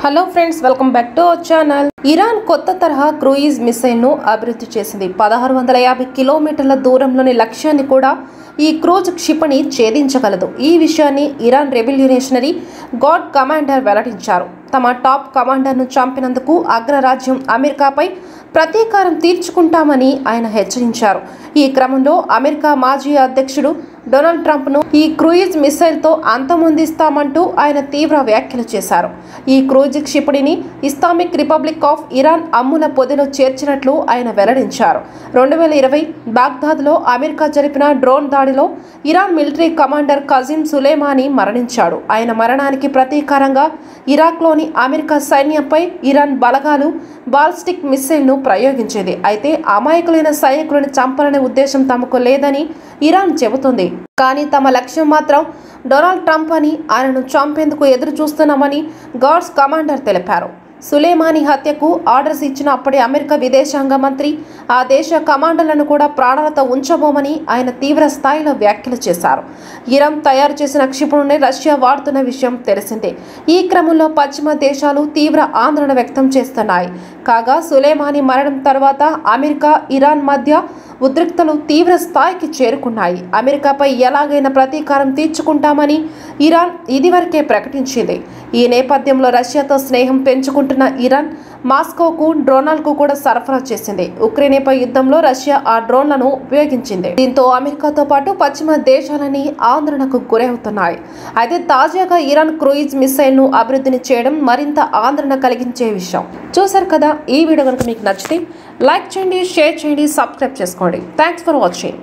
hello friends welcome back to our channel Iran కొత్త తరహా cruise missile ను అభివృద్ధి చేసింది పదహారు వందల యాభై కిలోమీటర్ల దూరంలోని లక్ష్యాన్ని కూడా ఈ క్రూజ్ క్షిపణి ఛేదించగలదు ఈ విషయాన్ని ఇరాన్ రెవల్యూషనరీ గాడ్ కమాండర్ వెల్లడించారు తమ టాప్ కమాండర్ను చంపినందుకు అగ్రరాజ్యం అమెరికాపై ప్రతీకారం తీర్చుకుంటామని ఆయన హెచ్చరించారు ఈ క్రమంలో అమెరికా మాజీ అధ్యక్షుడు డొనాల్డ్ ట్రంప్ను ఈ క్రూయిజ్ మిసైల్తో అంతమొందిస్తామంటూ ఆయన తీవ్ర వ్యాఖ్యలు చేశారు ఈ క్రూయిజ్ క్షిపణిని ఇస్లామిక్ రిపబ్లిక్ ఆఫ్ ఇరాన్ అమ్ముల పొదిలో చేర్చినట్లు ఆయన వెల్లడించారు రెండు వేల ఇరవై బాగ్దాద్లో అమెరికా జరిపిన డ్రోన్ దాడిలో Iran military commander Qasem Soleimani మరణించాడు ఆయన మరణానికి ప్రతీకారంగా ఇరాక్లోని అమెరికా సైన్యంపై ఇరాన్ బలగాలు బాల్స్టిక్ మిస్సైల్ను ప్రయోగించేది అయితే అమాయకులైన సైనికులను చంపాలనే ఉద్దేశం తమకు లేదని ఇరాన్ చెబుతుంది కానీ తమ లక్ష్యం మాత్రం డొనాల్డ్ ట్రంప్ అని ఆయనను చంపేందుకు ఎదురు చూస్తున్నామని గాడ్స్ కమాండర్ తెలిపారు సులేమానీ హత్యకు ఆర్డర్స్ ఇచ్చిన అప్పటి అమెరికా విదేశాంగ మంత్రి ఆ దేశ కమాండర్లను కూడా ప్రాణాలతో ఉంచబోమని ఆయన తీవ్ర స్థాయిలో వ్యాఖ్యలు చేశారు ఇరాన్ తయారు చేసిన క్షిపణుని రష్యా వాడుతున్న విషయం తెలిసిందే ఈ క్రమంలో పశ్చిమ దేశాలు తీవ్ర ఆందోళన వ్యక్తం చేస్తున్నాయి కాగా సులేమానీ మరణం తర్వాత అమెరికా ఇరాన్ మధ్య ఉద్రిక్తలు తీవ్ర స్థాయికి చేరుకున్నాయి అమెరికాపై ఎలాగైనా ప్రతీకారం తీర్చుకుంటామని ఇరాన్ ఇదివరకే ప్రకటించింది ఈ నేపథ్యంలో రష్యాతో స్నేహం పెంచుకుంటున్న ఇరాన్ మాస్కోకు డ్రోన్లకు కూడా సరఫరా చేసింది ఉక్రెయిన్పై యుద్ధంలో రష్యా ఆ డ్రోన్లను ఉపయోగించింది దీంతో అమెరికాతో పాటు పశ్చిమ దేశాలని ఆందోళనకు గురవుతున్నాయి అయితే తాజాగా ఇరాన్ క్రూయిజ్ మిసైల్ ను అభివృద్ధిని చేయడం మరింత ఆందోళన కలిగించే విషయం చూసారు కదా ఈ వీడియో కనుక మీకు నచ్చితే లైక్ చేయండి షేర్ చేయండి సబ్స్క్రైబ్ చేసుకోండి థ్యాంక్స్ ఫర్ వాచింగ్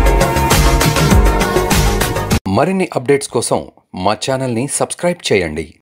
మరిన్ని అప్డేట్స్ కోసం మా ఛానల్ని సబ్స్క్రైబ్ చేయండి